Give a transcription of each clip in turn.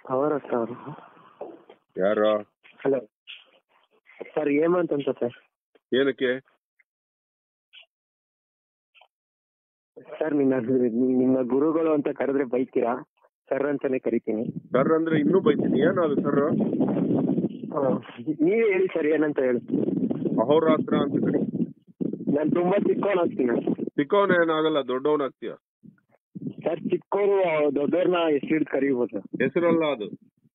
ಅವರ ಸರ್ ಯಾರು hello sir Hemant ಅಂತ ಸರ್ ಏನಕ್ಕೆ ಸರ್ ನಿನ್ನ ನಿಮ್ಮ ಗುರುಗಳು ಅಂತ ಕರೆದ್ರೆ ಬೈತೀರಾ ಸರ್ ಅಂತಾನೆ ಕರಿತೀನಿ ಸರ್ ಅಂದ್ರೆ ಇನ್ನೂ ಬೈತೀನಿ ಏನದು ಸರ್ ಆ, ನೀವೇ ಹೇಳಿ ಸರ್ ಏನಂತ ಹೇಳಿ ಅಹೋರಾತ್ರ ಅಂತ ಕರಿ ನಾನು ತುಂಬಾ ಚಿಕ್ಕವನ್ ಆಗ್ತೀನಿ ಚಿಕ್ಕವನ ಏನಾಗಲ್ಲ ದೊಡ್ಡವನಾಗ್ತೀಯ ಸರ್ ಚಿಕ್ಕವರು ದೊಡ್ಡವ್ರನ್ನ ಎಷ್ಟು ಹಿಡಿದು ಕರಿಬೋದು ಹೆಸರಲ್ಲ ಅದು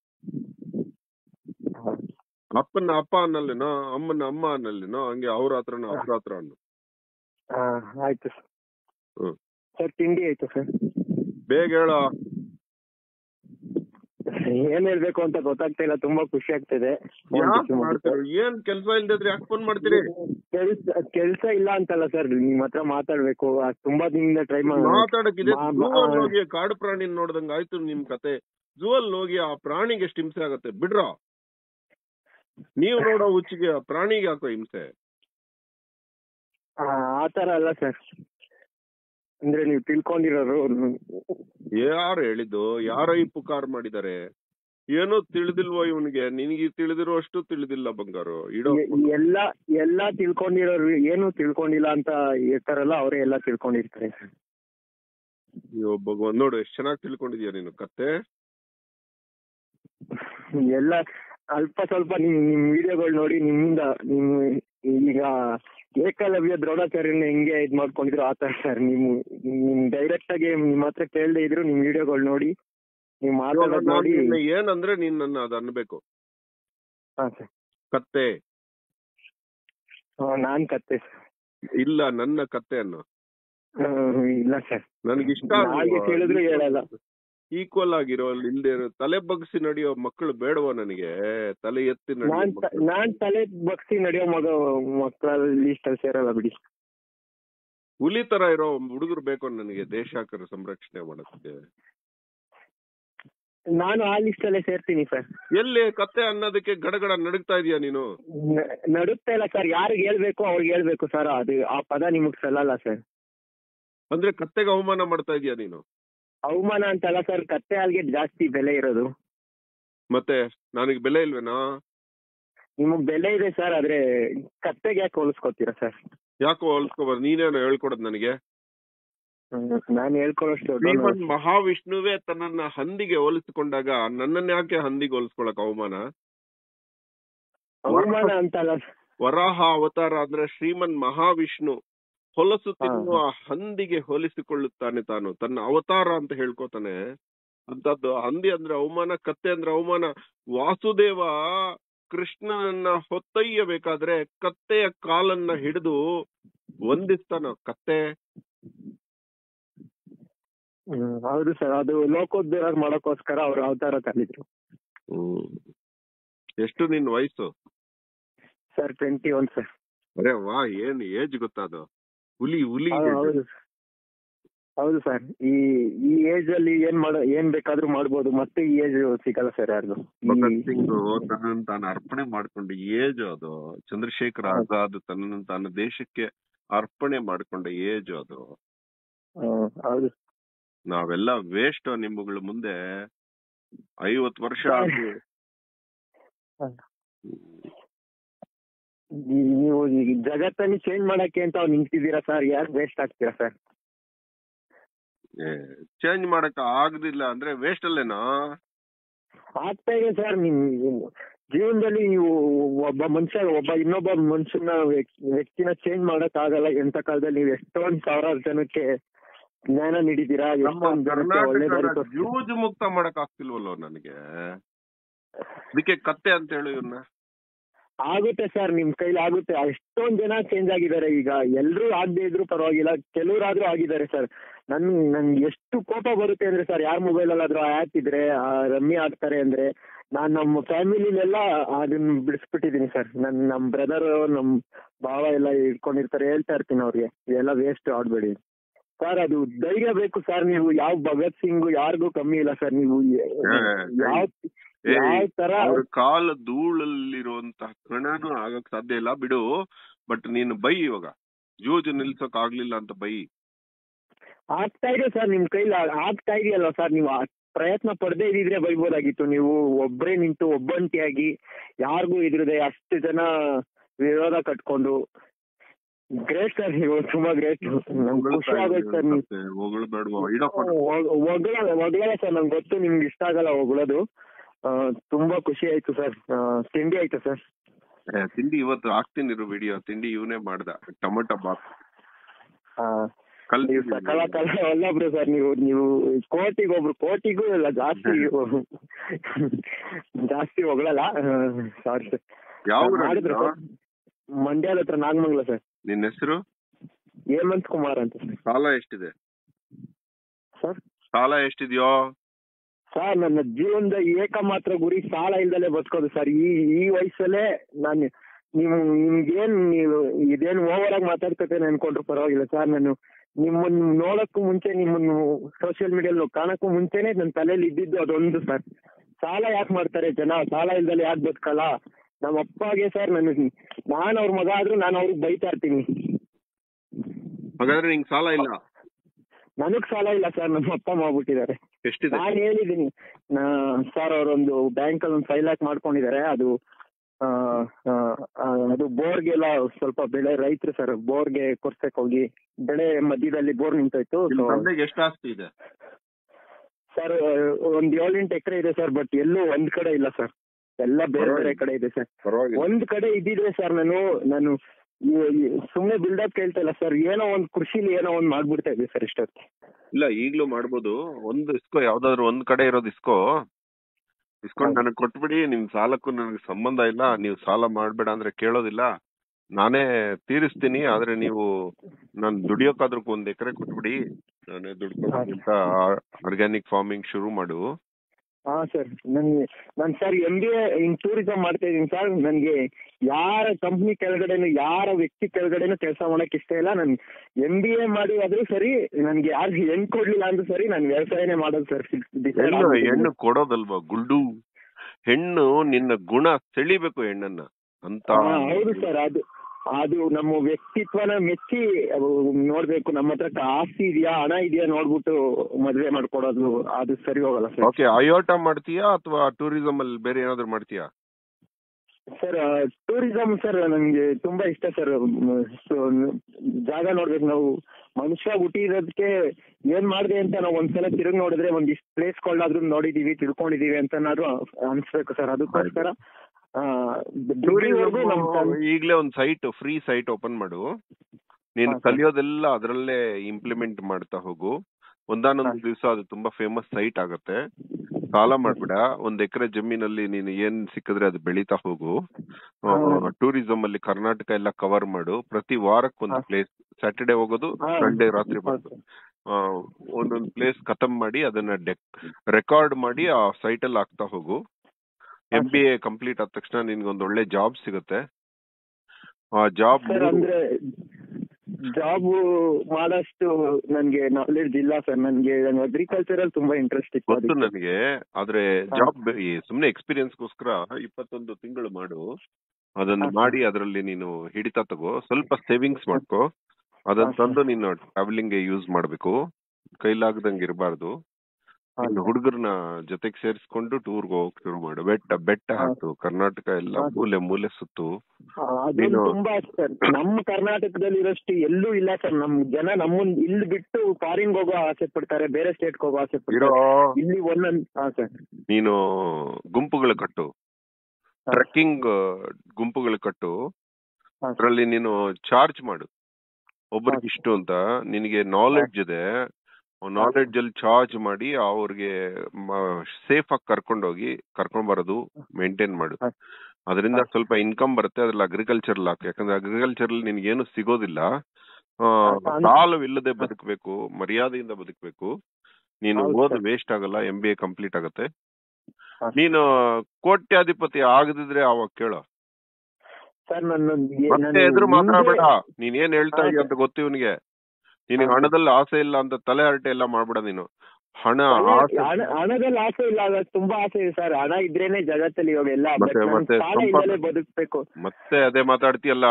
ಸರ್ ಅಪ್ಪನ ಅಪ್ಪ ಅನ್ನಲ್ಲೇನೋ ಅಮ್ಮನ ಅಮ್ಮ ಅನ್ನಲ್ಲೇನೋ ಹಂಗೆ ಅವ್ರ ಹತ್ರನ ಅವ್ರ ಹತ್ರ ಅನ್ನು ಹಾ ಆಯ್ತು ಸರ್ ಹ್ಮ್ ಸರ್ ತಿಂಡಿ ಆಯ್ತು ಸರ್ ಬೇಗ ಹೇಳೋ ಏನ್ ಹೇಳ್ಬೇಕು ಅಂತ ಗೊತ್ತಾಗ್ತಾ ಇಲ್ಲ ತುಂಬಾ ಖುಷಿ ಆಗ್ತಿದೆ phone ಯಾಕ್ ರಿಸೀವ್ ಮಾಡಿದ್ದು. ಮಾಡ್ತೀರಿ ಏನ್ ಕೆಲ್ಸ ಇಲ್ದಿದ್ರೆ ಯಾಕೆ ಫೋನ್ ಮಾಡ್ತೀರಿ ಕೆಲ್ಸ ಕೆಲ್ಸ ಇಲ್ಲ ಅಂತಲ್ಲ ಸರ್ ನಿಮ್ ಹತ್ರ ಮಾತಾಡ್ಬೇಕು ಅದ್ ತುಂಬಾ ದಿನದಿಂದ ಟ್ರೈ ಮಾತಾಡಕ್ಕಿದೆ ಮಾ- ಝೂ ಮಾ- ಅಲ್ಲಿ ಹೋಗಿ ಕಾಡು ಪ್ರಾಣಿ ನೋಡ್ದಂಗ್ ಆಯ್ತು ನಿಮ್ ಕತೆ ಝೂ ಅಲ್ಲಿ ಹೋಗಿ ಆ ಪ್ರಾಣಿಗೆ ಎಷ್ಟು ಹಿಂಸೆ ಆಗತ್ತೆ ಬಿಡ್ರ ನೀವು ನೋಡೋ ಹುಚ್ಚಿಗೆ ಆ ಪ್ರಾಣಿಗೆ ಯಾಕೋ ಹಿಂಸೆ ಆ ತರ ಅಲ್ಲ ಸರ್ ಅಂದ್ರೆ ನೀವು ತಿಳ್ಕೊಂಡಿರೋರು ಯಾರು ಹೇಳಿದ್ದು ಯಾರೋ ಈ ಪುಕಾರ್ ಮಾಡಿದ್ದಾರೆ ಏನೋ ತಿಳಿದಿಲ್ವೋ ಇವನಿಗೆ ನಿನಗೆ ತಿಳಿದಿರೋ ಅಷ್ಟು ತಿಳಿದಿಲ್ಲ ಬಂಗಾರು ಇಡೋ ಎ- ಎಲ್ಲಾ ಎಲ್ಲಾ ತಿಳ್ಕೊಂಡಿರೋರು ಏನು ತಿಳ್ಕೊಂಡಿಲ್ಲ ಅಂತ ಇರ್ತಾರಲ್ಲ ಅವರೇ ಎಲ್ಲಾ ತಿಳ್ಕೊಂಡಿರ್ತಾರೆ ಸರ್ ಅಯ್ಯೋ ಭಗವಾನ್ ನೋಡು ಎಷ್ಟು ಚೆನ್ನಾಗಿ ತಿಳ್ಕೊಂಡಿದ್ಯಾ ನೀನು ಕತೆ ಎಲ್ಲ ಅಲ್ಪ ಸ್ವಲ್ಪ ನಿಮ್ ನಿಮ್ ವಿಡಿಯೋಗಳು ನೋಡಿ ನಿಮ್ಮಿಂದ ನಿಮ್ ಈಗ ಏಕಲವ್ಯ ದ್ರೋಣಾಚಾರ್ಯನ ಹೆಂಗೆ ಇದ್ ಮಾಡ್ಕೊಂಡಿದ್ರು ಆ ತರ ಸರ್ ನೀವು ನಿಮ್ ಡೈರೆಕ್ಟ್ ಆಗಿ ನಿಮ್ ಹತ್ರ ಕೇಳದೆ ಇದ್ರು ನಿಮ್ ವಿಡಿಯೋಗಳು ನೋಡಿ ನೀವ್ ಇವಾಗ ಮಾತಾಡೋದ್ ನಾನ್ ನೋಡಿ ನಿನ್ನ ಏನಂದ್ರೆ ನೀನ್ ನನ್ನ ಅದ್ ಅನ್ಬೇಕು ಹಾ ಸರ್ ಕತ್ತೆ ನಾನ್ ಕತ್ತೆ ಇಲ್ಲ ನನ್ನ ಕತ್ತೆ ಅನ್ನೋ ಸರ್ ಇಲ್ಲ ಸರ್ ನನ್ಗಿಷ್ಟ ಹಾಗೆ ಕೇಳಿದ್ರು ಹೇಳಲ್ಲ ಈಕ್ವಲ್ ಆಗಿರೋ ಅಲ್ಲಿ ಇಲ್ದೇ ಇರೋ ತಲೆ ಬಗ್ಸಿ ನಡೆಯೋ ಮಕ್ಕಳು ಬೇಡವೋ ನನಗೆ ತಲೆ ಎತ್ತಿ ನಡೆಯೋ ನಾನ್ ತ- ಮಕ್ಳು. ನಾನ್ ತಲೆ ಬಗ್ಸಿ ನಡೆಯೋ ಮಗ ಮಕ್ಕಳಲ್ಲಿ ಲೀಸ್ಟ್ ಅಲ್ಲಿ ಸೇರಲ್ಲ ಬಿಡಿ ಹುಲಿ ತರ ಇರೋ ಹುಡುಗರು ಬೇಕು ನನಗೆ ದೇಶಾಕರ ಸಂರಕ್ಷಣೆ ಮಾಡೋದಕ್ಕೆ ನಾನು ಆ ಲಿಸ್ಟ್ ಅಲ್ಲೇ ಸೇರ್ತೀನಿ ಸರ್ ಎಲ್ಲಿ ಕತ್ತೆ ಅನ್ನೋದಕ್ಕೆ ಗಡಗಡ ನಡುಗ್ತಾ ಇದೀಯ ನೀನು ನಡುತ್ತಾ ಇಲ್ಲ ಸರ್ ಯಾರಿಗೆ ಹೇಳ್ಬೇಕು ಅವ್ರಿಗೆ ಹೇಳ್ಬೇಕು ಸರ್ ಅದು ಆ ಪದ ನಿಮಗ್ ಸಲ್ಲಲ್ಲ ಸರ್ ಅಂದ್ರೆ ಕತ್ತೆಗೆ ಅವಮಾನ ಮಾಡ್ತಾ ಇದೀಯ ನೀನು ಅವಮಾನ ಅಂತಲ್ಲ ಸರ್ ಕತ್ತೆ ಹಾಲ್ಗೆ ಜಾಸ್ತಿ ಬೆಲೆ ಇರೋದು ಮತ್ತೆ ನನಗೆ ಬೆಲೆ ಇಲ್ವೇನಾ ನಿಮಗ್ ಬೆಲೆ ಇದೆ ಸರ್ ಆದ್ರೆ ಕತ್ತೆಗೆ ಯಾಕೆ ಹೋಲಿಸ್ಕೊತೀರಾ ಸರ್ ಯಾಕೋ ಹೋಲ್ಸ್ಕೊಬಾರ್ದು ನೀನೇನೋ ಹೇಳ್ಕೊಡೋದು ನನಗೆ ನಾನು ಹೇಳ್ಕೊಳೋಷ್ಟು ದೊಡ್ಡ ಶ್ರೀಮನ್ ಮಹಾವಿಷ್ಣುವೇ ತನ್ನನ್ನ ಹಂದಿಗೆ ಹೋಲಿಸಿಕೊಂಡಾಗ ನನ್ನನ್ನ ಯಾಕೆ ಹಂದಿಗೆ ಹೋಲಿಸ್ಕೊಳಕ್ ಅವಮಾನ ಅವಮಾನ ಅಂತಲ್ಲ ವರಾಹ ಅವತಾರ ಅಂದ್ರೆ ಶ್ರೀಮನ್ ಮಹಾವಿಷ್ಣು ಹೊಲಸು ತಿನ್ನುವ ಹಂದಿಗೆ ಹೋಲಿಸಿಕೊಳ್ಳುತ್ತಾನೆ ತಾನು ತನ್ನ ಅವತಾರ ಅಂತ ಹೇಳ್ಕೊತಾನೆ ಅಂತದ್ದು ಹಂದಿ ಅಂದ್ರೆ ಅವಮಾನ ಕತ್ತೆ ಅಂದ್ರೆ ಅವಮಾನ ವಾಸುದೇವ ಕೃಷ್ಣನನ್ನ ಹೊತ್ತೊಯ್ಯಬೇಕಾದ್ರೆ ಕತ್ತೆಯ ಕಾಲನ್ನ ಹಿಡಿದು ವಂದಿಸ್ತಾನ ಕತ್ತೆ ಹ್ಮ್, ಹೌದು ಸರ್ ಅದು ಲೋಕೋದ್ಧಾರ ಮಾಡೋಕ್ಕೋಸ್ಕರ ಅವ್ರು ಅವತಾರ ತಂದಿದ್ರು ಹ್ಮ್ ಎಷ್ಟು ನಿನ್ ವಯಸ್ಸು ಸರ್ ಟ್ವೆಂಟಿ ಒನ್ ಸರ್ ಅರೆ ವಾ ಏನ್ ಏಜ್ ಗೊತ್ತಾದು ಹುಲಿ ಹುಲಿ ಹೌದು ಹೌದು ಹೌದು ಸರ್ ಈ ಈ ಏಜ್ ಅಲ್ಲಿ ಏನ್ ಮಾಡ ಏನ್ ಬೇಕಾದ್ರೂ ಮಾಡ್ಬೋದು ಮತ್ತೆ ಈ ಏಜ್ ಸಿಗಲ್ಲ ಸರ್ ಯಾರಿಗೂ ಭಗತ್ ಸಿಂಗ್ ತನ್ನನ್ನು ತಾನು ಅರ್ಪಣೆ ಮಾಡ್ಕೊಂಡ ಏಜ್ ಅದು ಚಂದ್ರಶೇಖರ್ ಆಜಾದ್ ತನ್ನನ್ನು ತಾನು ದೇಶಕ್ಕೆ ಅರ್ಪಣೆ ಮಾಡ್ಕೊಂಡ ಏಜ್ ಅದು ಹೌದು ನಾವೆಲ್ಲ ವೇಸ್ಟ್ ನಿಮ್ಮಗಳ ಮುಂದೆ ಐವತ್ ವರ್ಷ ಆಗಿ ಈ- ನೀವು ಈ ಜಗತ್ತಲ್ಲಿ ಚೇಂಜ್ ಮಾಡಕ್ಕೆ ಅಂತ ಅವ್ರು ನಿಂತಿದ್ದೀರಾ ಸರ್ ಯಾರು ವೇಸ್ಟ್ ಆಗ್ತೀರಾ ಸರ್ ಚೇಂಜ್ ಮಾಡಕ್ ಆಗದಿಲ್ಲ ಅಂದ್ರೆ ವೇಸ್ಟ್ ಅಲ್ಲೇನಾ ಆಗ್ತಾ ಇದೆ ಸರ್ ನಿಮ್ ನಿಮ್ ಜೀವನದಲ್ಲಿ ನೀವು ಒಬ್ಬ ಮನುಷ್ಯ ಒಬ್ಬ ಇನ್ನೊಬ್ಬ ಮನುಷ್ಯನ ವ್ಯಕ್- ವ್ಯಕ್ತಿನ ಚೇಂಜ್ ಮಾಡಕ್ ಆಗಲ್ಲ ಎಂತ ಕಾಲದಲ್ಲಿ ನೀವು ಎಷ್ಟೊಂದ್ ಸಾವಿರಾರು ಜನಕ್ಕೆ ಜ್ಞಾನ ನೀಡಿದ್ದೀರಾ ನಮ್ಮ ಎಷ್ಟೊಂದ್ ಜನಕ್ಕೆ ಒಳ್ಳೆ ದಾರಿ ಕರ್ನಾಟಕ ತೋರ್ಸಿದ್ದೀರಾ. ಯೂಜ್ ಮುಕ್ತ ಮಾಡಕ್ ಆಗ್ತಿಲ್ವಲ್ಲೋ ನನಗೆ ಅದಕ್ಕೆ ಕತ್ತೆ ಅಂತ ಹೇಳು ಇವ್ನ ಆಗುತ್ತೆ ಸರ್ ನಿಮ್ ಕೈಲಿ ಆಗುತ್ತೆ ಎಷ್ಟೊಂದ್ ಜನ ಚೇಂಜ್ ಆಗಿದ್ದಾರೆ ಈಗ ಎಲ್ರೂ ಆಗದೆ ಇದ್ರು ಪರವಾಗಿಲ್ಲ ಕೆಲವರಾದ್ರೂ ಆಗಿದ್ದಾರೆ ಸರ್ ನನ್ ನನ್ಗೆ ಎಷ್ಟು ಕೋಪ ಬರುತ್ತೆ ಅಂದ್ರೆ ಸರ್ ಯಾರ ಮೊಬೈಲ್ ಅಲ್ಲಾದ್ರೂ ಆ್ಯಪ್ ಇದ್ರೆ ಆ ರಮ್ಮಿ ಆಗ್ತಾರೆ ಅಂದ್ರೆ ನಾನ್ ನಮ್ಮ ಫ್ಯಾಮಿಲಿಲೆಲ್ಲ ಅದನ್ನ ಬಿಡಿಸ್ಬಿಟ್ಟಿದೀನಿ ಸರ್ ನನ್ ನಮ್ ಬ್ರದರ್ ನಮ್ ಭಾವ ಎಲ್ಲ ಇಟ್ಕೊಂಡಿರ್ತಾರೆ ಹೇಳ್ತಾ ಇರ್ತೀನಿ ಅವ್ರಿಗೆ ಇದೆಲ್ಲ ವೇಸ್ಟ್ ಆಡ್ಬೇಡಿ ಸರ್ ಅದು ಧೈರ್ಯ ಬೇಕು ಸರ್ ನೀವು ಯಾವ ಭಗತ್ ಸಿಂಗ್ ಯಾರಿಗೂ ಕಮ್ಮಿ ಇಲ್ಲ ಸರ್ ನೀವು ಯಾವ ಏ, ಯಾವ ತರ ಅವ್ರ ಕಾಲ ಧೂಳಲ್ಲಿರುವಂತಹ ಕಣನು ಆಗಕ್ ಸಾಧ್ಯ ಇಲ್ಲ ಬಿಡು ಬಟ್ ನೀನು ಬೈ ಇವಾಗ ಜೂಜು ನಿಲ್ಸಕ್ ಆಗ್ಲಿಲ್ಲ ಅಂತ ಬೈ ಆಗ್ತಾ ಇದೆ ಸರ್ ನಿಮ್ ಕೈಲಿ ಆ- ಆಗ್ತಾ ಇದೆಯಲ್ಲ ಸರ್ ನೀವು ಆ- ಪ್ರಯತ್ನ ಪಡದೇ ಇದ್ರೆ ಬೈಬೋದಾಗಿತ್ತು ನೀವು ಒಬ್ಬರೇ ನಿಂತು ಒಬ್ಬಂಟಿಯಾಗಿ ಯಾರಿಗೂ ಇದ್ರದೆ ಅಷ್ಟು ಜನ ವಿರೋಧ ಕಟ್ಕೊಂಡು ಗ್ರೇಟ್ ಸರ್ ನೀವು ತುಂಬಾ ಗ್ರೇಟ್ ನಂಗೆ ಖುಷಿ ಆಗೋಯ್ತು ಸರ್ ನೀವು ಹೊಗಳು ಬೇಡವಾ ಇಡೋ photo. ಒಗ್ಗಳ ಒಗ್ಗಲ್ಲ ಸರ್ ನಂಗೆ ಗೊತ್ತು ನಿಮ್ಗೆ ಇಷ್ಟ ಆಗಲ್ಲ ಹೊಗಳೋದು ಆ, ತುಂಬಾ ಖುಷಿ ಆಯ್ತು ಸರ್ ತಿಂಡಿ ಆಯ್ತು ಸರ್ ಏ, ತಿಂಡಿ ಇವತ್ತು ಹಾಕ್ತೀನಿ ಇರು ವಿಡಿಯೋ ತಿಂಡಿ ಇವನೇ ಮಾಡ್ದ ಟೊಮೆಟೊ ಬಾತ್ ಕಲ್ ನೀವು ಸಕಲ ಕಲ ಒಳ್ಳೊಬ್ರು ಸರ್ ನೀವು ನೀವು ಕೋಟಿಗೆ ಒಬ್ರು ಕೋಟಿಗೂ ಇಲ್ಲ ಜಾಸ್ತಿ ಜಾಸ್ತಿ ಹೊಗಳಲ್ಲ ಸಾರಿ ಸರ್ ಯಾವ ಮಾಡಿದ್ರು ಊರಲ್ಲಿದ್ದ? ಸರ್ ಮಂಡ್ಯದ ಹತ್ರ ನಾಗಮಂಗಲ ಸರ್ ನಿನ್ನ ಹೆಸರು ಹೇಮಂತ್ ಕುಮಾರ್ ಅಂತ ಸರ್ ಸಾಲ ಎಷ್ಟಿದೆ ಸರ್ ಸಾಲ ಎಷ್ಟಿದ್ಯೋ ಸರ್ ನನ್ನ ಜೀವನದ ಏಕಮಾತ್ರ ಗುರಿ ಸಾಲ ಇಲ್ದಲೆ ಬದುಕೋದು ಸರ್ ಈ ಈ ವಯಸ್ಸಲ್ಲೇ ನಾನು ನೀವು ನಿಮ್ಗೇನ್ ನೀವು ಇದೇನ್ ಓವರ್ ಆಗಿ ಮಾತಾಡ್ಕೊತೇನೆ ಅನ್ಕೊಂಡ್ರು ಪರವಾಗಿಲ್ಲ ಸರ್ ನಾನು ನಿಮ್ಮನ್ನ ನೋಡಕ್ಕೂ ಮುಂಚೆ ನಿಮ್ಮನ್ನು ಸೋಷಿಯಲ್ ಮೀಡಿಯಲ್ಲಿ ಕಾಣಕ್ಕೂ ಮುಂಚೆನೆ ನನ್ನ ತಲೆಯಲ್ಲಿ ಇದ್ದಿದ್ದು ಅದೊಂದು ಸರ್ ಸಾಲ ಯಾಕೆ ಮಾಡ್ತಾರೆ ಜನ ಸಾಲ ಇಲ್ದಲೆ ಯಾಕೆ ಬದುಕಲ್ಲ ನಮ್ಮ ಅಪ್ಪಗೆ ಸರ್ ನಾನು ನಾನು ಅವ್ರ ಮಗ ಆದ್ರೂ ನಾನು ಅವ್ರಿಗೆ ಬೈತಾ ಇರ್ತೀನಿ ಹಾಗಾದ್ರೆ ನಿಂಗೆ ಸಾಲ ಇಲ್ಲ ನನಗ್ ಸಾಲ ಇಲ್ಲ ಸರ್ ನಮ್ಮ ಅಪ್ಪ ಮಾಡ್ಬಿಟ್ಟಿದ್ದಾರೆ ಎಷ್ಟಿದೆ ನಾನು ಹೇಳಿದೀನಿ ಸರ್ ಅವರೊಂದು ಬ್ಯಾಂಕ್ ಅಲ್ಲಿ ಒಂದು ಫೈವ್ ಲ್ಯಾಕ್ ಮಾಡ್ಕೊಂಡಿದ್ದಾರೆ ಅದು ಆ, ಆ, ಆ, ಅದು ಬೋರ್ಗೆಲ್ಲ ಸ್ವಲ್ಪ ಬೆಳೆ ರೈತರು ಸರ್ ಬೋರ್ಗೆ ಕೊರ್ಸಕ್ ಹೋಗಿ ಬೆಳೆ ಮಧ್ಯದಲ್ಲಿ ಬೋರ್ ನಿಂತೋಯ್ತು ನಿಮ್ ತಂದೆಗೆ ಎಷ್ಟು ಆಸ್ತಿ ಇದೆ ಸರ್ ಒಂದ್ ಏಳೆಂಟು ಎಕರೆ ಇದೆ ಸರ್ ಬಟ್ ಎಲ್ಲೂ ಒಂದ್ ಕಡೆ ಇಲ್ಲ ಸರ್ ಎಲ್ಲ ಬೇರೆ ಬೇರೆ ಕಡೆ ಇದೆ ಸರ್ ಪರವಾಗಿಲ್ಲ ಒಂದ್ ಕಡೆ ಇದ್ದಿದ್ರೆ ಸರ್ ನಾನು ನಾನು ಈ- ಈ ಸುಮ್ನೆ ಬಿಲ್ಡಪ್ ಕೇಳ್ತಾ ಇಲ್ಲ ಸರ್ ಏನೋ ಒಂದ್ ಕೃಷಿಲಿ ಏನೋ ಒಂದ್ ಮಾಡ್ಬಿಡ್ತಾ ಇದ್ದೆ ಸರ್ ಇಷ್ಟೊತ್ತು ಇಲ್ಲ ಈಗ್ಲೂ ಮಾಡ್ಬೋದು ಒಂದು ಇಸ್ಕೋ ಯಾವ್ದಾದ್ರು ಒಂದ್ ಕಡೆ ಇರೋದು ಇಸ್ಕೋ ಇಸ್ಕೊಂಡ್ ನನಗ್ ಕೊಟ್ಬಿಡಿ ನಿಮ್ ಸಾಲಕ್ಕೂ ನನಗೆ ಸಂಬಂಧ ಇಲ್ಲ ನೀವು ಸಾಲ ಮಾಡ್ಬೇಡ ಅಂದ್ರೆ ಕೇಳೋದಿಲ್ಲ ನಾನೇ ತೀರಿಸ್ತೀನಿ ಆದ್ರೆ ನೀವು ನಾನ್ ದುಡಿಯೋಕಾದ್ರೂ ಒಂದ್ ಎಕರೆ ಕೊಟ್ಬಿಡಿ ನಾನೇ ದುಡ್ಕೊಂತ ಆರ್ಗ್ಯಾನಿಕ್ ಫಾರ್ಮಿಂಗ್ ಶುರು ಮಾಡು ಹಾ ಸರ್ ನನ್ಗೆ ನಾನು sir M B A in tourism ಮಾಡ್ತಾ ಇದೀನಿ ಸರ್ ನನಗೆ ಯಾರ ಕಂಪ್ನಿ ಕೆಳಗಡೆನು ಯಾರ ವ್ಯಕ್ತಿ ಕೆಳಗಡೆನು ಕೆಲಸ ಮಾಡಕ್ ಇಷ್ಟ ಇಲ್ಲ ನನ್ ಎಂ ಬಿ ಎ ಮಾಡಿ ಆದ್ರೂ ಸರಿ ನನ್ಗೆ ಯಾರು ಹೆಣ್ ಕೊಡ್ಲಿಲ್ಲ ಅಂದ್ರೂ ಸರಿ ನಾನು ವ್ಯವಸಾಯನೇ ಮಾಡೋದು ಸರ್ ಹೆಣ್ಣು ಹೆಣ್ಣು ಕೊಡೋದಲ್ವಾ ಗುಲ್ಡು ಹೆಣ್ಣು ನಿನ್ನ ಗುಣ ಸೆಳಿಬೇಕು ಹೆಣ್ಣನ್ನ ಅಂತ ಹೌದು ಸರ್ ಅದು ಅದು ನಮ್ಮ ವ್ಯಕ್ತಿತ್ವನ ಮೆಚ್ಚಿ ಅವು ನೋಡ್ಬೇಕು ನಮ್ಮ ಹತ್ರ ಆಸ್ತಿ ಇದೆಯಾ ಹಣ ಇದೆಯಾ ನೋಡ್ಬಿಟ್ಟು ಮದ್ವೆ ಮಾಡ್ಕೊಡೋದು ಅದು ಸರಿ ಹೋಗಲ್ಲ ಸರ್ ಓಕೆ ಅಯೋಟ ಮಾಡ್ತೀಯಾ ಅಥವಾ ಟೂರಿಸಂ ಅಲ್ಲಿ ಬೇರೆ ಏನಾದ್ರು ಮಾಡ್ತೀಯಾ ಸರ್ ಟೂರಿಸಂ ಸರ್ ನನಗೆ ತುಂಬಾ ಇಷ್ಟ ಸರ್ ಜಾಗ ನೋಡ್ಬೇಕು ನಾವು ಮನುಷ್ಯ ಹುಟ್ಟಿರೋದಕ್ಕೆ ಏನ್ ಮಾಡಿದೆ ಅಂತ ನಾವು ಒಂದ್ಸಲ ತಿರುಗಿ ನೋಡಿದ್ರೆ ಒಂದಿಷ್ಟು ಪ್ಲೇಸ್ಗಳಾದ್ರೂ ನೋಡಿದೀವಿ ತಿಳ್ಕೊಂಡಿದೀವಿ ಅಂತನಾದ್ರು ಅನ್ಸ್ಬೇಕು ಸರ್ ಅದಕ್ಕೋಸ್ಕರ ಆ, degree ವರ್ಗೂ ನಮ್ ತನ್- ಈಗ್ಲೇ ಒಂದ್ ಸೈಟ್ ಫ್ರೀ ಸೈಟ್ ಓಪನ್ ಮಾಡು ನೀನ್ ಹಾ, sir. ಕಲಿಯೋದೆಲ್ಲ ಅದ್ರಲ್ಲೇ ಇಂಪ್ಲಿಮೆಂಟ್ ಮಾಡ್ತಾ ಹೋಗು ಒಂದಾನೊಂದು ದಿವಸ ಅದು ತುಂಬಾ ಫೇಮಸ್ ಸೈಟ್ ಆಗತ್ತೆ ಸಾಲ ಮಾಡ್ಬಿಡ ಒಂದ್ ಎಕರೆ ಜಮೀನಲ್ಲಿ ನೀನು ಏನ್ ಸಿಕ್ಕಿದ್ರೆ ಅದು ಬೆಳೀತಾ ಹೋಗು ಹಾ. ಟೂರಿಸಂ ಅಲ್ಲಿ ಕರ್ನಾಟಕ ಎಲ್ಲ ಕವರ್ ಮಾಡು ಪ್ರತಿ ವಾರಕ್ಕೆ ಒಂದು ಹಾ. ಪ್ಲೇಸ್ ಸ್ಯಾಟರ್ಡೆ ಹೋಗೋದು ಹಾ. ಸಂಡೇ ರಾತ್ರಿ ಬರೋದು ಆ, ಒಂದೊಂದ್ ಪ್ಲೇಸ್ ಖತಮ್ ಮಾಡಿ ಅದನ್ನ ರೆಕಾರ್ಡ್ ಮಾಡಿ ಆ ಸೈಟ್ ಅಲ್ಲಿ ಹಾಕ್ತಾ ಹೋಗು ಹಾ, ಎಂ ಬಿ ಎ ಕಂಪ್ಲೀಟ್ ಆದ ತಕ್ಷಣ ನಿನ್ಗೊಂದ್ ಒಳ್ಳೆ ಜಾಬ್ ಸಿಗುತ್ತೆ ಆ ಜಾಬ್ ಸರ್ ಅಂದ್ರೆ ಜಾಬ್ ಮಾಡಷ್ಟು ನನ್ಗೆ ನಾಲೆಡ್ಜ್ ಇಲ್ಲ ಸರ್ ನನ್ಗೆ ಅಗ್ರಿಕಲ್ಚರ್ ಅಲ್ಲಿ ತುಂಬಾ ಇಂಟ್ರೆಸ್ಟ್ ಇತ್ತು ಗೊತ್ತು ಅದಕ್ಕೆ. ನನಗೆ ಆದ್ರೆ ಹಾ. ಜಾಬ್ ಸುಮ್ನೆ ಎಕ್ಸ್ಪೀರಿಯನ್ಸ್ ಗೋಸ್ಕರ ಇಪ್ಪತ್ತೊಂದು ತಿಂಗಳು ಮಾಡು ಅದನ್ನ ಹಾ, ಮಾಡಿ ಅದರಲ್ಲಿ ನೀನು ಹಿಡಿತ ತಗೋ ಸ್ವಲ್ಪ ಸೇವಿಂಗ್ಸ್ ಮಾಡ್ಕೋ ಅದನ್ನ ಹಾ, ಸರ್. ತಂದು ನೀನು ಟ್ರಾವೆಲಿಂಗ್ ಗೆ ಯೂಸ್ ಮಾಡ್ಬೇಕು ಕೈಲಾಗದಂಗೆ ಇರಬಾರ್ದು ಹಾ, ಇನ್ನು ಹುಡುಗರನ್ನ ಜೊತೆಗೆ ಸೇರಿಸ್ಕೊಂಡು ಟೂರ್ಗೆ ಹೋಗಕ್ ಶುರು ಮಾಡು ಬೆಟ್ಟ ಬೆಟ್ಟ ಹಾ. ಹತ್ತು ಕರ್ನಾಟಕ ಎಲ್ಲ ಹಾ. ಮೂಲೆ ಮೂಲೆ ಸುತ್ತು ಆ, ಅದೊಂದು ನೀನು- ತುಂಬಾ ಸರ್ ನಮ್ಮ ಕರ್ನಾಟಕದಲ್ಲಿ ಇರೋಷ್ಟು ಎಲ್ಲೂ ಇಲ್ಲ ಸರ್ ನಮ್ ಜನ ನಮ್ಮನ್ ಇಲ್ಲಿ ಬಿಟ್ಟು ಫಾರಿನ್ ಹೋಗೋ ಆಸೆ ಪಡ್ತಾರೆ ಬೇರೆ ಸ್ಟೇಟ್ ಹೋಗೋ ಆಸೆ ಇರೋ ಪಡ್ತಾರೆ ಇಲ್ಲಿ ಒಂದೊಂದ್ ಹಾ ಸರ್ ನೀನು ಗುಂಪುಗಳು ಕಟ್ಟು ಹಾ. ಟ್ರೆಕ್ಕಿಂಗ್ ಗುಂಪುಗಳು ಕಟ್ಟು ಹಾ. ಅದ್ರಲ್ಲಿ ನೀನು ಚಾರ್ಜ್ ಮಾಡು ಒಬ್ಬರಿಗೆ ಹಾ. ಇಷ್ಟು ಅಂತ ನಿನಗೆ ನಾಲೆಡ್ಜ್ ಇದೆ ನಾಲೆಡ್ಜ್ ಅಲ್ಲಿ ಚಾರ್ಜ್ ಮಾಡಿ ಅವ್ರಿಗೆ ಸೇಫ್ ಆಗಿ ಕರ್ಕೊಂಡೋಗಿ ಕರ್ಕೊಂಡ್ ಬರೋದು ಮೇಂಟೈನ್ ಮಾಡು ಹಾ. ಅದರಿಂದ ಹಾ. ಸ್ವಲ್ಪ ಇನ್ಕಮ್ ಬರುತ್ತೆ ಅದ್ರಲ್ಲಿ ಅಗ್ರಿಕಲ್ಚರ್ ಹಾಕು ಯಾಕಂದ್ರೆ ಅಗ್ರಿಕಲ್ಚರ್ ಅಲ್ಲಿ ನಿನ್ಗೇನು ಸಿಗೋದಿಲ್ಲ ಆ, ಹಾ. ಸಾಲವಿಲ್ಲದೆ ಬದುಕಬೇಕು ಮರ್ಯಾದೆಯಿಂದ ಬದುಕಬೇಕು ನೀನು ಹೌದು ಓದ್ ಸರ್. ವೇಸ್ಟ್ ಆಗಲ್ಲ ಎಂ ಬಿ ಎ ಕಂಪ್ಲೀಟ್ ಆಗತ್ತೆ ಹಾ. ನೀನು ಕೋಟ್ಯಾಧಿಪತಿ ಆಗದಿದ್ರೆ ಅವಾಗ ಕೇಳು ಸರ್ ನನ್ನ ಮತ್ತೆ ಎದುರು ಮಾತಾಡ್ಬೇಡ ನೀನ್ ಏನ್ ಹೇಳ್ತಾ ಹಾ, ಇದೀಯ ಅಂತ ಗೊತ್ತು ಇವನಿಗೆ ನಿನಗೆ ಹಾ. ಹಣದಲ್ಲಿ ಆಸೆ ಇಲ್ಲ ಅಂತ ತಲೆ ಹರಟೆ ಎಲ್ಲ ಮಾಡ್ಬೇಡ ನೀನು ಹಣ ಆಸೆ ಹಣದಲ್ಲಿ ಆಸೆ ಇಲ್ಲ ಅಲ್ಲ ತುಂಬಾ ಆಸೆ ಇದೆ ಸರ್ ಹಣ ಇದ್ರೇನೆ ಜಗತ್ತಲ್ಲಿ ಇವಾಗ ಎಲ್ಲ ಮತ್ತೆ- But ನನ್ ಮತ್ತೆ ಸಾಲ ಸಂಪರ್ಕ- ಇಲ್ಲದೆ ಬದುಕ್ಬೇಕು ಮತ್ತೆ ಅದೇ ಮಾತಾಡ್ತೀಯಲ್ಲ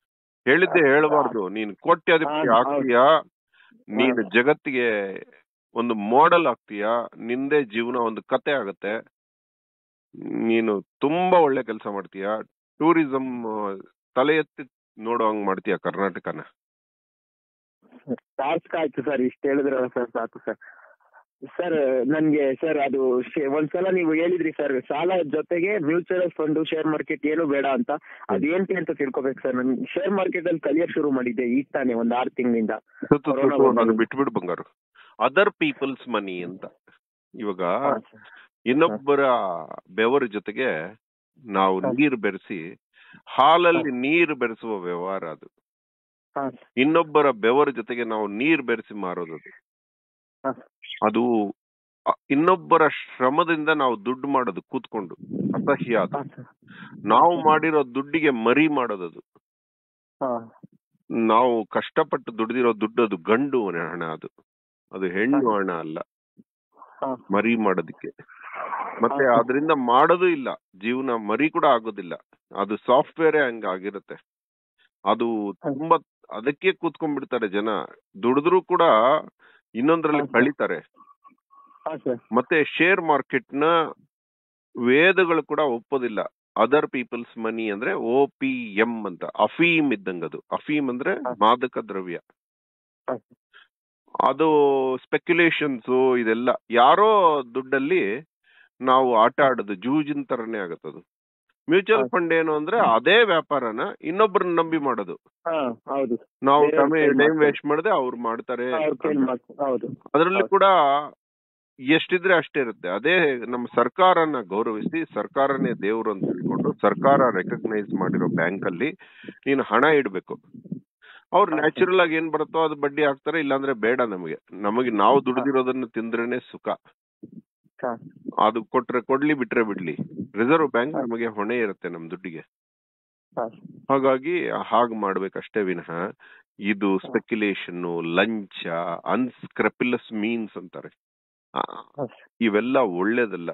ಹೇಳಿದ್ದೆ ಹೇಳ್ಬಾರ್ದು ನೀನ್ ಕೋಟ್ಯಾಧಿಪತಿ ಹಾ, ಆಗ್ತೀಯ ನೀನು ಜಗತ್ತಿಗೆ ಒಂದು ಮಾಡೆಲ್ ಆಗ್ತೀಯಾ ನಿಂದೇ ಜೀವನ ಒಂದು ಕತೆ ಆಗತ್ತೆ ನೀನು ತುಂಬಾ ಒಳ್ಳೆ ಕೆಲಸ ಮಾಡ್ತೀಯಾ ಟೂರಿಸಂ ತಲೆ ಎತ್ತಿ ನೋಡೋ ಹಂಗ್ ಮಾಡ್ತೀಯ ಕರ್ನಾಟಕನ ಸಾರ್ಥಕ ಆಯ್ತು ಸರ್ ಇಷ್ಟು ಹೇಳಿದ್ರಲ್ಲ ಸರ್ ಸಾಕು ಸರ್ ಸರ್ ನನ್ಗೆ ಸರ್ ಅದು ಶೇ- ಒಂದ್ಸಲ ನೀವು ಹೇಳಿದ್ರಿ ಸರ್ ಸಾಲ ಜೊತೆಗೆ ಮ್ಯೂಚುವಲ್ ಫಂಡ್ ಶೇರ್ ಮಾರ್ಕೆಟ್ ಏನು ಬೇಡ ಅಂತ ಅದೇಂಟಿ ಅಂತ ತಿಳ್ಕೊಬೇಕು ಸರ್ ನನ್ ಶೇರ್ ಮಾರ್ಕೆಟ್ ಅಲ್ಲಿ ಕಲಿಯಕ್ ಶುರು ಮಾಡಿದ್ದೆ ಈಗ ತಾನೇ ಒಂದ್ ಆರು ತಿಂಗಳಿಂದ ತು- ತು- ತು- ಕೊರೋನಾ ತು, ಬಂದು. ಅದು ಬಿಟ್ಬಿಡು ಬಂಗಾರು ಅದರ್ ಪೀಪಲ್ಸ್ ಮನಿ ಅಂತ ಇವಾಗ ಇನ್ನೊಬ್ಬರ ಬೆವರ ಜೊತೆಗೆ ನಾವು ಹಾ. ನೀರು ಬೆರೆಸಿ ಹಾಲಲ್ಲಿ ನೀರು ಬೆರೆಸುವ ವ್ಯವಹಾರ ಅದು ಹಾ ಇನ್ನೊಬ್ಬರ ಬೆವರ ಜೊತೆಗೆ ನಾವು ನೀರು ಬೆರೆಸಿ ಮಾರೋದು ಅದು. ಹಾ. ಅದು ಅ- ಇನ್ನೊಬ್ಬರ ಶ್ರಮದಿಂದ ನಾವು ದುಡ್ಡು ಮಾಡೋದು ಕೂತ್ಕೊಂಡು ಅಸಹ್ಯ ಅದು ಹಾ ಸರ್ ನಾವು ಮಾಡಿರೋ ದುಡ್ಡಿಗೆ ಮರಿ ಮಾಡೋದದು ಹಾ ನಾವು ಕಷ್ಟಪಟ್ಟು ದುಡ್ದಿರೋ ದುಡ್ಡು ಅದು ಗಂಡು ಹಣ ಅದು ಅದು ಹೆಣ್ಣು ಹಾ. ಹಣ ಅಲ್ಲ ಹಾ ಮರಿ ಮಾಡೋದಿಕ್ಕೆ ಮತ್ತೆ ಹಾ. ಅದರಿಂದ ಮಾಡೋದು ಇಲ್ಲ ಜೀವನ ಮರಿ ಕೂಡ ಆಗೋದಿಲ್ಲ ಅದು ಸಾಫ್ಟ್ವೇರ್ ಹಂಗ ಆಗಿರುತ್ತೆ ಅದು ಹಾ. ತುಂಬಾ ಅದಕ್ಕೆ ಕೂತ್ಕೊಂಡ್ಬಿಡ್ತಾರೆ ಜನ ದುಡಿದ್ರು ಕೂಡ ಇನ್ನೊಂದ್ರಲ್ಲಿ ಹಾ. ಕಳೀತಾರೆ ಹಾ ಸರ್ ಮತ್ತೆ ಶೇರ್ ಮಾರ್ಕೆಟ್ ನ ವೇದಗಳು ಕೂಡ ಒಪ್ಪೋದಿಲ್ಲ ಅದರ್ ಪೀಪಲ್ಸ್ ಮನಿ ಅಂದ್ರೆ ಓ ಪಿ ಎಂ ಅಂತ ಅಫೀಮ್ ಇದ್ದಂಗದು ಅಫೀಮ್ ಅಂದ್ರೆ ಹಾ. ಮಾದಕ ದ್ರವ್ಯ ಹಾ. ಅದು ಸ್ಪೆಕ್ಯುಲೇಷನ್ಸ್ ಇದೆಲ್ಲ ಯಾರೋ ದುಡ್ಡಲ್ಲಿ ನಾವು ಆಟ ಆಡೋದು ಜೂಜಿನ ತರನೇ ಆಗತ್ತದು ಮ್ಯೂಚುವಲ್ ಹಾ. ಫಂಡ್ ಏನು ಅಂದ್ರೆ ಅದೇ ವ್ಯಾಪಾರನ ಇನ್ನೊಬ್ಬರನ್ನ ನಂಬಿ ಮಾಡೋದು ಹಾ ಹೌದು ನಾವು ಬೇರೆಯವ್ರ ಕೈಲಿ ಟೈಮ್ ಮಾಡ್ತಾರೆ. ವೇಸ್ಟ್ ಮಾಡದೆ ಅವ್ರು ಮಾಡ್ತಾರೆ ಅವ್ರ ಕೈಲಿ ಮಾಡ್- ಹೌದು ಅದರಲ್ಲಿ ಹೌದು. ಕೂಡ ಎಷ್ಟಿದ್ರೆ ಅಷ್ಟೇ ಇರುತ್ತೆ ಅದೇ ನಮ್ಮ ಸರ್ಕಾರನ ಗೌರವಿಸಿ ಸರ್ಕಾರನೇ ದೇವರು ಅಂತ ತಿಳ್ಕೊಂಡು ಸರ್ಕಾರ ರೆಕಗ್ನೈಸ್ ಮಾಡಿರೋ ಬ್ಯಾಂಕ್ ಅಲ್ಲಿ ನೀನು ಹಣ ಇಡ್ಬೇಕು ಅವ್ರು ಹಾ. ನ್ಯಾಚುರಲ್ ಆಗಿ ಏನ್ ಬರುತ್ತೋ ಅದು ಬಡ್ಡಿ ಹಾಕ್ತಾರೆ ಇಲ್ಲಾಂದ್ರೆ ಬೇಡ ನಮಗೆ ನಮಗೆ ನಾವು ದುಡ್ದಿರೋದನ್ನ ತಿಂದ್ರೇನೆ ಸುಖ ಹಾ ಅದು ಕೊಟ್ರೆ ಕೊಡ್ಲಿ ಬಿಟ್ರೆ ಬಿಡ್ಲಿ ರಿಸರ್ವ್ ಬ್ಯಾಂಕ್ ಹಾ. ನಮಗೆ ಹೊಣೆ ಇರುತ್ತೆ ನಮ್ ದುಡ್ಡಿಗೆ ಹಾ ಹಾಗಾಗಿ ಹಾಗ್ ಮಾಡ್ಬೇಕಷ್ಟೇ ವಿನಃ ಇದು ಸ್ಪೆಕ್ಯುಲೇಷನ್ ಲಂಚ ಅನ್ಸ್ಕ್ರಪಿಲಸ್ ಮೀನ್ಸ್ ಅಂತಾರೆ ಆ, ಹಾ ಇವೆಲ್ಲ ಒಳ್ಳೇದಲ್ಲ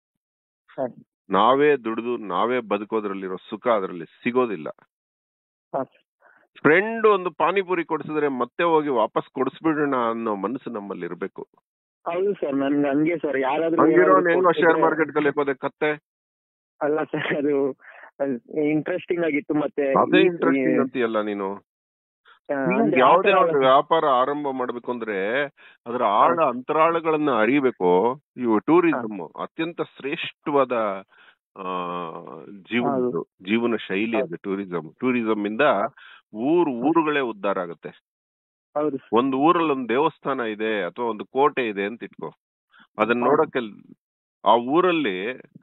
ಹಾ ನಾವೇ ದುಡಿದು ನಾವೇ ಬದುಕೋದ್ರಲ್ಲಿರೋ ಸುಖ ಅದರಲ್ಲಿ ಸಿಗೋದಿಲ್ಲ ಹಾ ಫ್ರೆಂಡ್ ಒಂದು ಪಾನಿಪುರಿ ಕೊಡ್ಸಿದ್ರೆ ಮತ್ತೆ ಹೋಗಿ ವಾಪಸ್ ಕೊಡಿಸ್ಬಿಡೋಣ ಅನ್ನೋ ಮನಸ್ಸು ನಮ್ಮಲ್ಲಿ ಇರ್ಬೇಕು ಹೌದು ಸರ್ ನನ್ಗೆ ಹಂಗೆ ಸರ್ ಯಾರಾದ್ರೂ ಹಂಗಿರೋನ್ ಏನಾದ್ರು ಹೆಂಗೋ ಶೇರ್ ಕೊಡ್ತಿದ್ರೆ- ಮಾರ್ಕೆಟ್ ಕಲಿಯೋದೆ ಕತ್ತೆ ಅಲ್ಲ ಸರ್ ಅದು ಇಂಟ್ರೆಸ್ಟಿಂಗ್ ಆಗಿತ್ತು ಮತ್ತೆ ಅದೇ ಈ- ಇಂಟ್ರೆಸ್ಟಿಂಗ್ ಅಂತೀಯಲ್ಲ ನೀನು ಆ, ನೀನ್ ಅಂದ್ರೆ ಯಾವ್ದೇ ಆ ತರ- ಒಂದು ವ್ಯಾಪಾರ ಆರಂಭ ಮಾಡ್ಬೇಕು ಅಂದ್ರೆ ಅದರ ಆಳ ಅಂತರಾಳಗಳನ್ನ ಅರಿಬೇಕು ಇವು ಟೂರಿಸಂ ಅತ್ಯಂತ ಶ್ರೇಷ್ಠವಾದ ಆ ಜೀವನ ಹೌದು. ಜೀವನ ಶೈಲಿ ಅದು ಟೂರಿಸಂ ಟೂರಿಸಂ ಇಂದ ಊರು ಊರುಗಳೇ ಉದ್ಧಾರ ಆಗುತ್ತೆ ಹೌದು ಸರ್. ಒಂದು ಊರಲ್ಲಿ ಒಂದು ದೇವಸ್ಥಾನ ಇದೆ ಅಥವಾ ಒಂದು ಕೋಟೆ ಇದೆ ಅಂತ ಇಟ್ಕೋ ಅದನ್ನ ಹೌದು. ನೋಡಕ್ಕೆ ಆ ಊರಲ್ಲಿ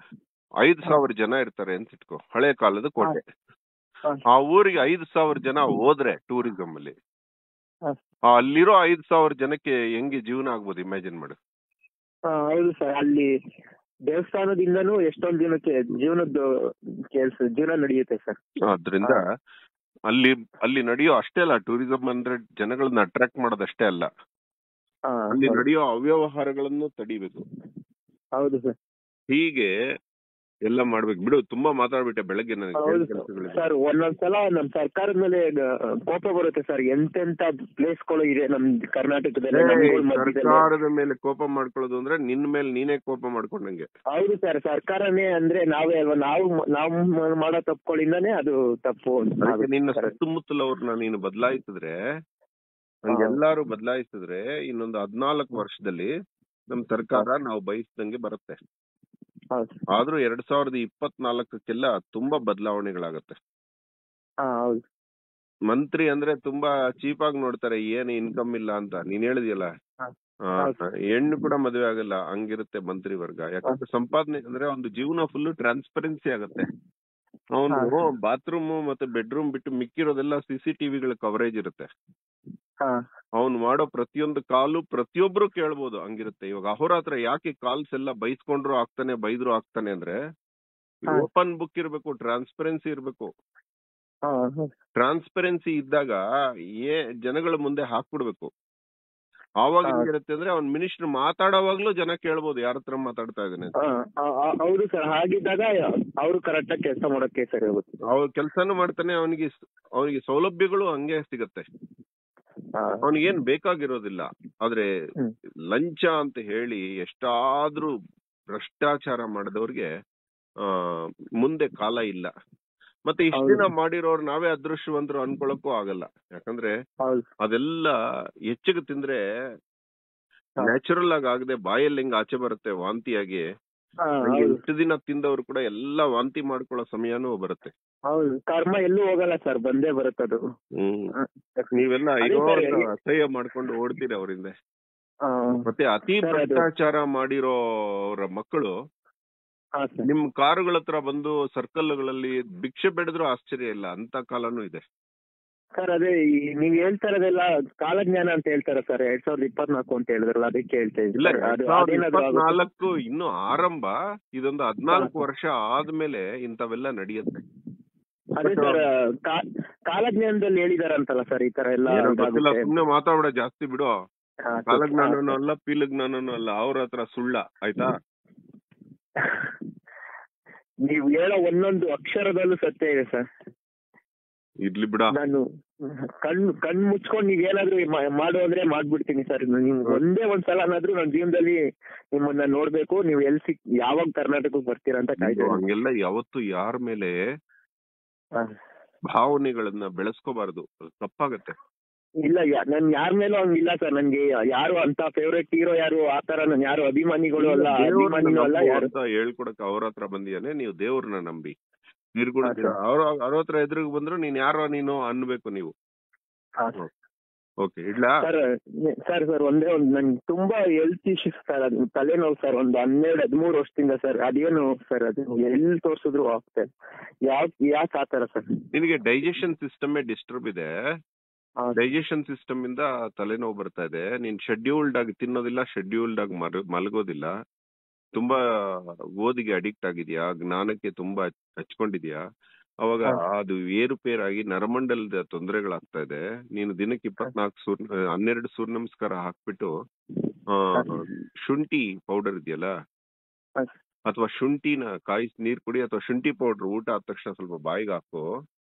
ಐದ್ ಸಾವಿರ ಜನ ಇರ್ತಾರೆ ಅಂತ ಇಟ್ಕೋ ಹಳೆ ಕಾಲದ ಕೋಟೆ ಹಾ. ಆ ಊರಿಗೆ ಐದ್ ಸಾವಿರ ಜನ ಹೋದ್ರೆ ಟೂರಿಸಂ ಅಲ್ಲಿ ಹಾ. ಆ ಅಲ್ಲಿರೋ ಐದ್ ಸಾವಿರ ಜನಕ್ಕೆ ಹೆಂಗೆ ಜೀವನ ಆಗ್ಬೋದು ಇಮ್ಯಾಜಿನ್ ಮಾಡು ಆ, ಹೌದು ಸರ್ ಅಲ್ಲಿ ದೇವಸ್ಥಾನದಿಂದನೂ ಎಷ್ಟೊಂದ್ ದಿನಕ್ಕೆ ಜೀವನದ ಕೆಲ್ಸ ಜೀವನ ನಡೆಯುತ್ತೆ ಸರ್ ಆದ್ರಿಂದ ಅಲ್ಲಿ ಅಲ್ಲಿ ನಡೆಯೋ ಅಷ್ಟೇ ಅಲ್ಲ ಟೂರಿಸಂ ಅಂದ್ರೆ ಜನಗಳನ್ನ ಅಟ್ರಾಕ್ಟ್ ಮಾಡೋದಷ್ಟೇ ಅಲ್ಲ ಆ, ಅಲ್ಲಿ ಹೌದು. ನಡೆಯೋ ಅವ್ಯವಹಾರಗಳನ್ನು ತಡಿಬೇಕು ಹೌದು ಸರ್ ಹೀಗೆ ಎಲ್ಲ ಮಾಡ್ಬೇಕು ಬಿಡು ತುಂಬಾ ಮಾತಾಡ್ಬಿಟ್ಟೆ ಬೆಳಗ್ಗೆ ನನಗೆ ಹೌದು ಬೇರೆ ಸರ್ ಕೆಲ್ಸಗಳಿದೆ. ಸರ್ ಒಂದೊಂದ್ಸಲ ನಮ್ ಸರ್ಕಾರದ ಮೇಲೆ ಗ- ಕೋಪ ಬರುತ್ತೆ ಸರ್ ಎಂತೆಂತ ಪ್ಲೇಸ್ ಗಳು ಇದೆ ನಮ್ ಕರ್ನಾಟಕದಲ್ಲಿ ಏಯ್, ನಮ್ಗಳ ಮಧ್ಯದಲ್ಲಿ. ಸರ್ಕಾರದ ಮೇಲೆ ಕೋಪ ಮಾಡ್ಕೊಳ್ಳೋದು ಅಂದ್ರೆ ನಿನ್ ಮೇಲೆ ನೀನೇ ಕೋಪ ಮಾಡ್ಕೊಂಡಂಗೆ ಹೌದು ಸರ್ ಸರ್ಕಾರನೇ ಅಂದ್ರೆ ನಾವೇ ಅಲ್ವಾ ನಾವು ನಾವು ಮ- ಮಾಡೋ ತಪ್ಪುಗಳಿಂದಾನೇ ಅದು ತಪ್ಪು ಅಂತ ಅದಕ್ಕೆ ಆಗುತ್ತೆ ನಿನ್ನ ಸರ್. ಸುತ್ತಮುತ್ತಲವ್ರನ್ನ ನೀನು ಬದಲಾಯಿಸಿದ್ರೆ ಹಾ. ಎಲ್ಲಾರು ಬದಲಾಯಿಸಿದ್ರೆ ಇನ್ನೊಂದು ಹದ್ನಾಲ್ಕು ವರ್ಷದಲ್ಲಿ ನಮ್ ಸರ್ಕಾರ ನಾವು ಬಯಸ್ದಂಗೆ ಬರುತ್ತೆ ಹೌದು ಆದ್ರೂ ಎರಡ್ ಸಾವಿರದ ಇಪ್ಪತ್ನಾಲ್ಕಕ್ಕೆಲ್ಲ ತುಂಬಾ ಬದಲಾವಣೆಗಳಾಗತ್ತೆ ಹಾ ಹೌದು ಮಂತ್ರಿ ಅಂದ್ರೆ ತುಂಬಾ ಚೀಪ್ ಆಗಿ ನೋಡ್ತಾರೆ ಏನು ಇನ್ಕಮ್ ಇಲ್ಲ ಅಂತ ನೀನ್ ಹೇಳಿದ್ಯಲ್ಲ ಹಾ. ಆ, ಹೌದು. ಹೆಣ್ಣು ಕೂಡ ಮದುವೆ ಆಗಲ್ಲ ಹಂಗಿರುತ್ತೆ ಮಂತ್ರಿ ವರ್ಗ ಯಾಕಂದ್ರೆ ಸಂಪಾದನೆ ಅಂದ್ರೆ ಒಂದು ಜೀವನ ಫುಲ್ ಟ್ರಾನ್ಸ್ಪರೆನ್ಸಿ ಆಗತ್ತೆ ಅವನು ಹಾ. ಬಾತ್ರೂಮ್ ಮತ್ತೆ ಬೆಡ್ರೂಮ್ ಬಿಟ್ಟು ಮಿಕ್ಕಿರೋದೆಲ್ಲ ಸಿ ಸಿ ಟಿವಿಗಳ ಕವರೇಜ್ ಇರುತ್ತೆ ಹಾ ಅವ್ನು ಮಾಡೋ ಪ್ರತಿಯೊಂದು ಕಾಲು ಪ್ರತಿಯೊಬ್ರು ಕೇಳ್ಬೋದು ಹಂಗಿರುತ್ತೆ ಇವಾಗ ಅಹೋರಾತ್ರ ಯಾಕೆ ಕಾಲ್ಸ್ ಎಲ್ಲ ಬೈಸ್ಕೊಂಡ್ರು ಆಗ್ತಾನೆ ಬೈದ್ರು ಆಗ್ತಾನೆ ಅಂದ್ರೆ ಹಾ. ಓಪನ್ ಬುಕ್ ಇರ್ಬೇಕು ಟ್ರಾನ್ಸ್ಪರೆನ್ಸಿ ಇರ್ಬೇಕು ಹಾ ಹಾ. ಟ್ರಾನ್ಸ್ಪರೆನ್ಸಿ ಇದ್ದಾಗ ಏ ಜನಗಳ ಮುಂದೆ ಹಾಕ್ಬಿಡ್ಬೇಕು ಆವಾಗ ಹಾ. ಹೆಂಗಿರುತ್ತೆ ಅಂದ್ರೆ ಅವ್ನ್ ಮಿನಿಸ್ಟರ್ ಮಾತಾಡೋವಾಗ್ಲೂ ಜನ ಕೇಳ್ಬೋದು ಯಾರ ಹತ್ರ ಮಾತಾಡ್ತಾ ಇದ್ದಾನೆ ಅಂತ ಹಾ, ಆ- ಆ- ಹೌದು ಸರ್ ಹಾಗಿದ್ದಾಗ ಅವರು ಕರೆಕ್ಟ್ ಆಗಿ ಕೆಲಸ ಮಾಡೋಕೆ ಸರಿ ಹೋಗುತ್ತೆ ಅವ್ರ ಕೆಲ್ಸಾನು ಮಾಡ್ತಾನೆ ಅವನಿಗೆ ಅವನಿಗೆ ಸೌಲಭ್ಯಗಳು ಹಂಗೆ ಸಿಗತ್ತೆ ಹಾ. ಅವನಿಗೆ ಏನ್ ಬೇಕಾಗಿರೋದಿಲ್ಲ ಆದ್ರೆ ಹ್ಮ್. ಲಂಚ ಅಂತ ಹೇಳಿ ಎಷ್ಟಾದ್ರೂ ಭ್ರಷ್ಟಾಚಾರ ಮಾಡಿದವ್ರಿಗೆ ಆ ಮುಂದೆ ಕಾಲ ಇಲ್ಲ ಮತ್ತೆ ಇಷ್ಟ ಹೌದು. ದಿನ ಮಾಡಿರೋರು ನಾವೇ ಅದೃಷ್ಟವಂತರು ಅನ್ಕೊಳಕ್ಕೂ ಆಗಲ್ಲ ಯಾಕಂದ್ರೆ ಹೌದು ಅದೆಲ್ಲ ಹೆಚ್ಚಿಗೆ ತಿಂದ್ರೆ ಹಾ. ನ್ಯಾಚುರಲ್ ಆಗಿ ಆಗದೆ ಬಾಯಲ್ಲಿ ಹೆಂಗ್ ಆಚೆ ಬರುತ್ತೆ ವಾಂತಿಯಾಗಿ ಹಾ, ಹಂಗೆ ಹೌದು ಇಷ್ಟು ದಿನ ತಿಂದವ್ರು ಕೂಡ ಎಲ್ಲ ವಾಂತಿ ಮಾಡ್ಕೊಳ್ಳೋ ಸಮಯನೂ ಬರುತ್ತೆ ಹೌದು ಕರ್ಮ ಎಲ್ಲೂ ಹೋಗಲ್ಲ ಸರ್ ಬಂದೇ ಬರುತ್ತದು ಹ್ಮ್ ಹಾ. ನೀವೆಲ್ಲ ಅದೇ ಅಯ್ಯೋ ಸರ್, ಅಂತ ಈ- ಅಸಹ್ಯ ಮಾಡ್ಕೊಂಡು ಓಡ್ತೀರಿ ಅವರಿಂದ ಆ, ಮತ್ತೆ ಅತಿ ಸರ್, ಅದು- ಭ್ರಷ್ಟಾಚಾರ ಮಾಡಿರೋರ ಮಕ್ಕಳು ಹಾ ಸರ್ ನಿಮ್ ಕಾರುಗಳ ಹತ್ರ ಬಂದು ಸರ್ಕಲ್ಗಳಲ್ಲಿ ಭಿಕ್ಷೆ ಬೇಡಿದ್ರು ಆಶ್ಚರ್ಯ ಇಲ್ಲ ಅಂತ ಕಾಲನೂ ಇದೆ ಸರ್ ಅದೇ ಈ ನೀವ್ ಹೇಳ್ತಾ ಇರೋದೆಲ್ಲ ಕಾಲಜ್ಞಾನ ಅಂತ ಹೇಳ್ತಾರೆ ಸರ್ ಎರಡ್ ಸಾವಿರದ ಇಪ್ಪತ್ನಾಲ್ಕು ಅಂತ ಹೇಳಿದ್ರಲ್ಲ ಅದಕ್ಕೆ ಹೇಳ್ತಾ ಇದ್ದೀನಿ ಇಲ್ಲ sir. ಎರಡ್ ಅದು ಸಾವಿರದ ಅದೇನಾದ್ರು ಆಗುತ್ತಾ? ಇಪ್ಪತ್ನಾಲ್ಕು ಇನ್ನು ಆರಂಭ ಇದೊಂದು ಹದ್ನಾಲ್ಕು ಹಾ. ವರ್ಷ ಆದ್ಮೇಲೆ ಇಂಥವೆಲ್ಲ ನಡೆಯುತ್ತೆ ಅದೇ But, ಸರ್ ಕಾ- ಕಾಲಜ್ಞಾನದಲ್ಲಿ ಹೇಳಿದಾರಂತಲ್ಲ ಸರ್ ಈ ತರ ಎಲ್ಲ ಏನೋ ಗೊತ್ತಿಲ್ಲ ಇದಾಗುತ್ತೆ. ಸುಮ್ನೆ ಮಾತಾಡ ಜಾಸ್ತಿ ಬಿಡು ಹಾ, ಸರ್. ಕಾಲಜ್ಞಾನನೂ ಹಾ, ಅಲ್ಲ ಪೀಲಜ್ಞಾನನೂ ಅಲ್ಲ ಅವ್ರ ಹತ್ರ ಸುಳ್ಳ ಆಯ್ತಾ ನೀವು ಹೇಳೋ ಒಂದೊಂದು ಅಕ್ಷರದಲ್ಲೂ ಸತ್ಯ ಇದೆ ಸರ್ ಇರ್ಲಿ ಬಿಡ ನಾನು ಕಣ್ಣು ಕಣ್ಣು ಮುಚ್ಕೊಂಡು ನೀವ್ ಏನಾದ್ರು ಮಾ- ಮಾಡು ಅಂದ್ರೆ ಮಾಡ್ಬಿಡ್ತೀನಿ ಸರ್ ನಿಮ್ ಒಂದೇ ಒಂದ್ ಸಲನಾದ್ರೂ ನನ್ನ ಜೀವನದಲ್ಲಿ ನಿಮ್ಮನ್ನ ನೋಡ್ಬೇಕು ನೀವು ಎಲ್ ಸಿಕ್ ಯಾವಾಗ ಕರ್ನಾಟಕಕ್ಕೆ ಬರ್ತೀರಾ ಅಂತ ಇದು ಕಾಯ್ತಾ ಹಂಗೆಲ್ಲ ಯಾವತ್ತು ಯಾರ ಮೇಲೆ ಭಾವನೆಗಳನ್ನ ಬೆಳೆಸ್ಕೋಬಾರ್ದು ಅದು ತಪ್ಪಾಗತ್ತೆ ಇಲ್ಲ ಯಾ- ನನ್ ಯಾರ ಮೇಲೂ ಹಂಗಿಲ್ಲ ಸರ್ ನನ್ಗೆ ಯಾರು ಅಂತ ಫೇವ್ರೆಟ್ ಹೀರೋ ಯಾರು ಆತರ ನನ್ ಯಾರು ಅಭಿಮಾನಿಗಳು ಅಲ್ಲ ದೇವ್ರನ್ನ ಅಭಿಮಾನಿನೂ ಅಲ್ಲ ನಂಬು ಯಾರು ಅಂತ ಹೇಳ್ಕೊಡಕ್ ಅವ್ರ ಹತ್ರ ಬಂದಿಯಾನೆ ನೀವು ದೇವ್ರನ್ನ ನಂಬಿ ನಿರ್ಗುಣ ಹಾ, ಸರ್. ಅವ್ರ ಅವ್ರ ಹತ್ರ ಎದುರಿಗೆ ಬಂದ್ರು ನೀನ್ ಯಾರೋ ನೀನು ಅನ್ಬೇಕು ನೀವು ಹಾ, ಓಕೆ ಇಡ್ಲಾ ಸರ್ ಸರ್ ಸರ್ ಒಂದೇ ಒಂದ್ ನನ್ಗೆ ತುಂಬಾ ಹೆಲ್ತ್ ಇಶ್ಯೂಸ್ ಸರ್ ಅದು ತಲೆನೋವು ಸರ್ ಒಂದು ಹನ್ನೆರಡು ಹದಿಮೂರು ವರ್ಷದಿಂದ ಸರ್ ಅದೇನು ಸರ್ ಅದು ಎಲ್ಲಿ ತೋರ್ಸಿದ್ರು ಆಗ್ತದೆ ಯಾವ ಯಾಕೆ ಆತರ ಸರ್ ನಿನಗೆ ಡೈಜೆಷನ್ ಸಿಸ್ಟಮ್ ಡಿಸ್ಟರ್ಬ್ ಇದೆ ಹಾ. ಡೈಜೆಷನ್ ಸಿಸ್ಟಮ್ ಇಂದ ತಲೆನೋವು ಬರ್ತಾ ಇದೆ ನೀನ್ ಶೆಡ್ಯೂಲ್ಡ್ ಆಗಿ ತಿನ್ನೋದಿಲ್ಲ ಶೆಡ್ಯೂಲ್ಡ್ ಆಗಿ ಮರ- ಮಲಗೋದಿಲ್ಲ ತುಂಬಾ ಓದಿಗೆ ಅಡಿಕ್ಟ್ ಆಗಿದ್ಯಾ ಜ್ಞಾನಕ್ಕೆ ತುಂಬಾ ಹಚ್ಕೊಂಡಿದ್ಯಾ ಅವಾಗ ಹಾ. ಅದು ಏರುಪೇರಾಗಿ ನರಮಂಡಲದ ತೊಂದರೆಗಳಾಗ್ತಾ ಇದೆ ನೀನು ದಿನಕ್ಕೆ ಇಪ್ಪತ್ನಾಲ್ಕು ಸೂರ್ಯ ಹನ್ನೆರಡು ಸೂರ್ಯ ನಮಸ್ಕಾರ ಹಾಕ್ಬಿಟ್ಟು ಆ, ಶುಂಠಿ ಪೌಡರ್ ಇದೆಯಲ್ಲ ಹಾ. ಅಥವಾ ಶುಂಠಿನ ಕಾಯಿಸಿ ನೀರ್ ಕುಡಿ ಅಥವಾ ಶುಂಠಿ ಪೌಡರ್ ಊಟ ಆದ ತಕ್ಷಣ ಸ್ವಲ್ಪ ಬಾಯಿಗೆ ಹಾಕು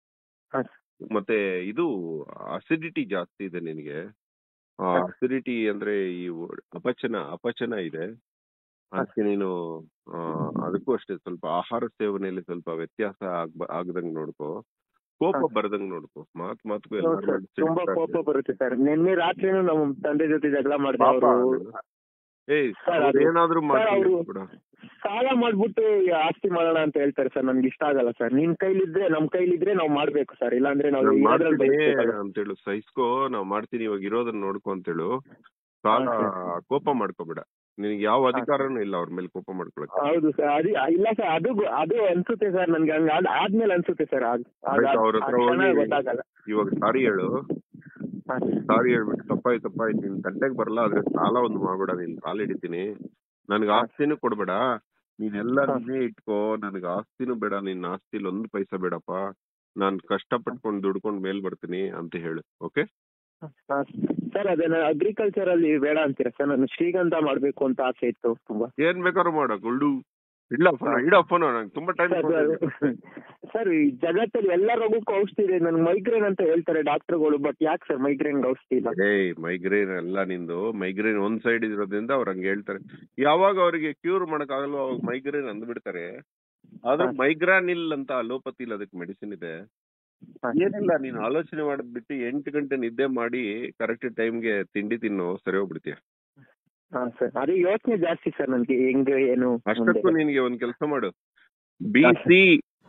ಹಾ. ಮತ್ತೆ ಇದು ಅಸಿಡಿಟಿ ಜಾಸ್ತಿ ಇದೆ ನಿನಗೆ ಹಾ. ಅಸಿಡಿಟಿ ಅಂದ್ರೆ ಈ ಒ- ಅಪಚನ ಅಪಚನ ಇದೆ ಅದಕ್ಕೆ ನೀನು ಆ, ಅದಕ್ಕೂ ಅಷ್ಟೇ ಸ್ವಲ್ಪ ಆಹಾರ ಸೇವನೆಯಲ್ಲಿ ಸ್ವಲ್ಪ ವ್ಯತ್ಯಾಸ ಆಗ್ಬ ಆಗದಂಗ್ ನೋಡ್ಕೋ ಕೋಪ ಹಾ. ಬರದಂಗ್ ನೋಡ್ಕೋ ಮಾತ್ ಮಾತ್ಗೂ ಹೌದು ಎಲ್ಲಾರ್ ಸರ್, ಮೇಲೆ ತುಂಬಾ ಸಿಡ್ತಾ ಕೋಪ ಇರ್ತೀಯ. ಬರುತ್ತೆ ಸರ್ ನಿನ್ನೆ ರಾತ್ರಿನೂ ನಮ್ಮ ತಂದೆ ಜೊತೆ ಜಗಳ ಮಾಡಿದೆ ಪಾಪ ಅವರು ಅದು. ಏಯ್ ಸರ್, ಅವ್ರು ಅದು- ಏನಾದ್ರೂ ಸರ್, ಮಾಡ್ಕೊಳ್ಳಿ ಅವ್ರು- ಬಿಡು. ಸಾಲ ಮಾಡ್ಬಿಟ್ಟು ಈ ಆಸ್ತಿ ಮಾಡೋಣ ಅಂತ ಹೇಳ್ತಾರೆ ಸರ್ ನನ್ಗೆ ಇಷ್ಟ ಆಗಲ್ಲ ಸರ್ ನಿಮ್ ಕೈಲಿದ್ರೆ ನಮ್ ಕೈಲಿದ್ರೆ ನಾವ್ ಮಾಡ್ಬೇಕು ಸರ್ ಇಲ್ಲಾಂದ್ರೆ ನಾವು ನಾನ್ ಇರೋದ್ರಲ್ಲಿ ಮಾಡ್ತೀನಿ ಬದುಕ್ಬೇಕಲ್ಲ. ಅಂತೇಳು ಸಹಿಸ್ಕೋ ನಾವ್ ಮಾಡ್ತೀನಿ ಇವಾಗ ಇರೋದನ್ನ ನೋಡ್ಕೊ ಅಂತೇಳು ಕಾಲ ಹಾ, ಕೋಪ ಮಾಡ್ಕೋಬೇಡ ನಿನಗೆ ಯಾವ ಅಧಿಕಾರನೂ ಇಲ್ಲ ಅವ್ರ ಮೇಲೆ ಕೋಪ ಮಾಡ್ಕೊಳಕ್ ಹೌದು ಸರ್ ಅದು ಇಲ್ಲ ಸರ್ ಅದು ಗೊ- ಅದು ಅನ್ಸುತ್ತೆ ಸರ್ ನನ್ಗೆ ಹಂಗ ಆದ್- ಆದ್ಮೇಲೆ ಅನ್ಸುತ್ತೆ ಸರ್ ಆಗ್- ಆಗ ಆಯ್ತು, ಅವ್ರ ಆ ಹತ್ರ ಕ್ಷಣ ಹೋಗಿ- ಗೊತ್ತಾಗಲ್ಲ ಇವಾಗ ಸಾರಿ ಹೇಳು ಹಾ, ಸಾರಿ ಹೇಳ್ಬಿಟ್ಟು ತಪ್ಪಾಯ್ತು ತಪ್ಪಾಯ್ತು ನಿನ್ ತಂಟೆಗ್ ಬರಲ್ಲ ಆದ್ರೆ ಸಾಲ ಒಂದು ಮಾಡ್ಬೇಡ ನೀನ್ ಕಾಲ್ ಹಿಡಿತೀನಿ ನನ್ಗೆ ಹಾ. ಆಸ್ತಿನೂ ಕೊಡ್ಬೇಡ ನೀನೆಲ್ಲ ಹಾ. ನೀನೇ ಇಟ್ಕೋ ನನ್ಗೆ ಆಸ್ತಿನೂ ಬೇಡ ನಿನ್ ಆಸ್ತಿಲಿ ಒಂದ್ ಪೈಸಾ ಬೇಡಪ್ಪ ನಾನ್ ಕಷ್ಟ ಪಟ್ಕೊಂಡ್ ದುಡ್ಕೊಂಡ್ ಮೇಲ್ ಬರ್ತೀನಿ ಅಂತ ಹೇಳು ಓಕೆ ಹಾ, ಸರ್ ಅದನ್ನ ಅಗ್ರಿಕಲ್ಚರ್ ಅಲ್ಲಿ ಬೇಡ ಅಂತೀರಾ ಸರ್ ನಾನು ಶ್ರೀಗಂಧ ಮಾಡ್ಬೇಕು ಅಂತ ಆಸೆ ಇತ್ತು ತುಂಬಾ ಏನ್ ಬೇಕಾದ್ರೂ ಮಾಡ ಗುಳ್ಳು ಇಡ್ಲ ಫೋನ್ ಇಡ ಫೋನ್ ನಂಗೆ ತುಂಬಾ ಟೈಮ್ ಸರ್, ಸರ್, ಸರ್ ಈ ಜಗತ್ತಲ್ಲಿ ಎಲ್ಲ ರೋಗಕ್ಕೂ ಔಷಧಿ ಇದೆ ನನ್ ಮೈಗ್ರೇನ್ ಅಂತ ಹೇಳ್ತಾರೆ ಡಾಕ್ಟರ್ಗಳು ಬಟ್ ಯಾಕೆ ಸರ್ ಮೈಗ್ರೇನ್ ಔಷಧಿ ಇಲ್ಲ ಏಯ್ ಮೈಗ್ರೇನ್ ಎಲ್ಲ ನಿಂದು ಮೈಗ್ರೇನ್ ಒಂದ್ ಸೈಡ್ ಇರೋದ್ರಿಂದ ಅವ್ರ ಹಂಗೆ ಹೇಳ್ತಾರೆ ಯಾವಾಗ ಅವರಿಗೆ ಕ್ಯೂರ್ ಮಾಡಕ್ ಆಗಲ್ವೋ ಅವಾಗ ಮೈಗ್ರೇನ್ ಅಂದ್ಬಿಡ್ತಾರೆ ಆದ್ರೆ ಹಾ. ಮೈಗ್ರಾನಿಲ್ ಅಂತ ಅಲೋಪತಿಲ್ ಅದಕ್ಕೆ ಮೆಡಿಸಿನ್ ಇದೆ ಹಾ. ಏನಿಲ್ಲ ನೀನು ಆಲೋಚನೆ ಮಾಡ್ಬಿಟ್ಟು ಎಂಟು ಗಂಟೆ ನಿದ್ದೆ ಮಾಡಿ ಕರೆಕ್ಟ್ ಟೈಮ್ಗೆ ತಿಂಡಿ ತಿನ್ನು ಸರಿ ಹೋಗ್ಬಿಡ್ತೀಯ ಹಾ ಸರ್ ಅದೇ ಯೋಚನೆ ಜಾಸ್ತಿ ಸರ್ ನನ್ಗೆ ಹೆಂಗ್ ಏನು ಅಷ್ಟಕ್ಕೂ ನಿನ್ಗೆ ಒಂದ್ ಕೆಲಸ ಮಾಡು ಬಿ ಸಿ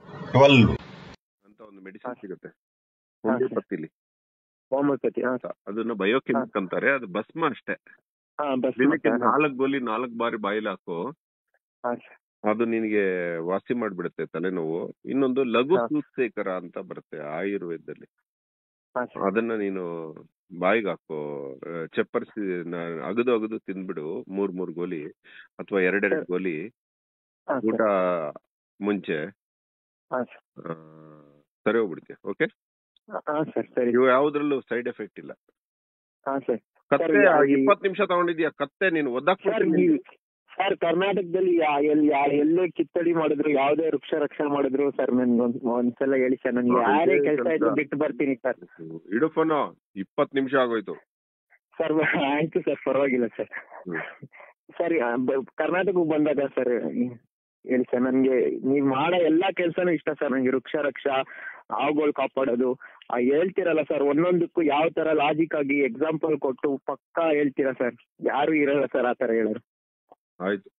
ಅಂತ ಒಂದು ಮೆಡಿಸಿನ್ ಹಾ. ಸಿಗುತ್ತೆ ಹಾ, ಸರ್. ಹೋಮಿಯೋಪತಿಲಿ ಹೋಮಿಯೋಪತಿ ಹಾ ಅದನ್ನ ಬಯೋಕೆಮಿಕ್ ಅಂತಾರೆ ಅದು ಭಸ್ಮ ಅಷ್ಟೇ ಹಾ ಬಸ್ ದಿನಕ್ಕೆ ನಾಲ್ಕು ಗೋಲಿ ನಾಲ್ಕು ಬಾರಿ ಬಾಯಿಲ್ ಹಾಕು ಹಾ ಸರ್ ಅದು ನಿನಗೆ ವಾಸಿ ಮಾಡ್ಬಿಡುತ್ತೆ ತಲೆನೋವು ಇನ್ನೊಂದು ಲಘು ಹಾ. ಸೂತ್ಸೇಕರ ಅಂತ ಬರುತ್ತೆ ಆಯುರ್ವೇದದಲ್ಲಿ ಹಾ ಸರ್ ಅದನ್ನ ನೀನು ಬಾಯಿಗೆ ಹಾಕೋ ಆ, ಚಪ್ಪರ್ಸಿ ನ- ಅಗದು ಅಗದು ತಿಂದ್ಬಿಡು ಮೂರ್ ಮೂರ್ ಗೋಲಿ ಅಥವಾ ಎರಡೆರಡು ಸರ್. ಗೋಲಿ ಹಾ ಊಟ ಸರ್ ಮುಂಚೆ ಹಾ ಸರ್ ಆ, ಸರಿ ಹೋಗ್ಬಿಡುತ್ತೆ ಓಕೆ ಹಾ ಸರ್ ಸರಿ ಇವು ಯಾವ್ದ್ರಲ್ಲೂ ಸೈಡ್ ಎಫೆಕ್ಟ್ ಇಲ್ಲ ಹಾ ಸರ್ ಕತ್ತೆ ಸರ್, ಈ- ಇಪ್ಪತ್ ನಿಮಿಷ ತಗೊಂಡಿದ್ಯಾ ಕತ್ತೆ ನೀನು ಒದ್ದಕ್ ಸರ್ ನೀವು ಸರ್ ಕರ್ನಾಟಕದಲ್ಲಿ ಯಾ- ಎಲ್ ಯಾ- ಎಲ್ಲೇ ಕಿತ್ತಡಿ ಮಾಡಿದ್ರು ಯಾವ್ದೇ ವೃಕ್ಷ ರಕ್ಷಣೆ ಮಾಡಿದ್ರು ಸರ್ ನನ್ಗೆ ಒಂದ್ ಒಂದ್ಸಲ ಹೇಳಿ ಸರ್ ನನ್ಗೆ ಹಾ, ಯಾರೇ ಇದೇ ಕೆಲಸ ಕೆಲ್ಸ. ಇದ್ರು ಬಿಟ್ಟು ಬರ್ತೀನಿ ಸರ್ ಇಡು ಫೋನು ಇಪ್ಪತ್ ನಿಮಿಷ ಆಗೋಯ್ತು ಸರ್ ಆಯ್ತು ಸರ್ ಪರವಾಗಿಲ್ಲ ಸರ್ ಹ್ಮ್. ಸರಿ ಆ, ಬ- ಕರ್ನಾಟಕಕ್ಕೆ ಬಂದಾಗ ಸರ್ ಹೇಳಿ ಸರ್ ನನ್ಗೆ ನೀವ್ ಮಾಡೋ ಎಲ್ಲಾ ಕೆಲ್ಸನೂ ಇಷ್ಟ ಸರ್ ನಂಗೆ ವೃಕ್ಷ ರಕ್ಷಾ ಹಾವುಗಳು ಕಾಪಾಡೋದು ಆ, ಹೇಳ್ತೀರಲ್ಲ ಸರ್ ಒಂದೊಂದಕ್ಕೂ ಯಾವ ತರ ಲಾಜಿಕ್ ಆಗಿ ಎಕ್ಸಾಂಪಲ್ ಕೊಟ್ಟು ಪಕ್ಕಾ ಹೇಳ್ತೀರಾ ಸರ್ ಯಾರು ಇರಲ್ಲ ಸರ್ ಆ ತರ ಹೇಳೋರು ಆಯ್ತು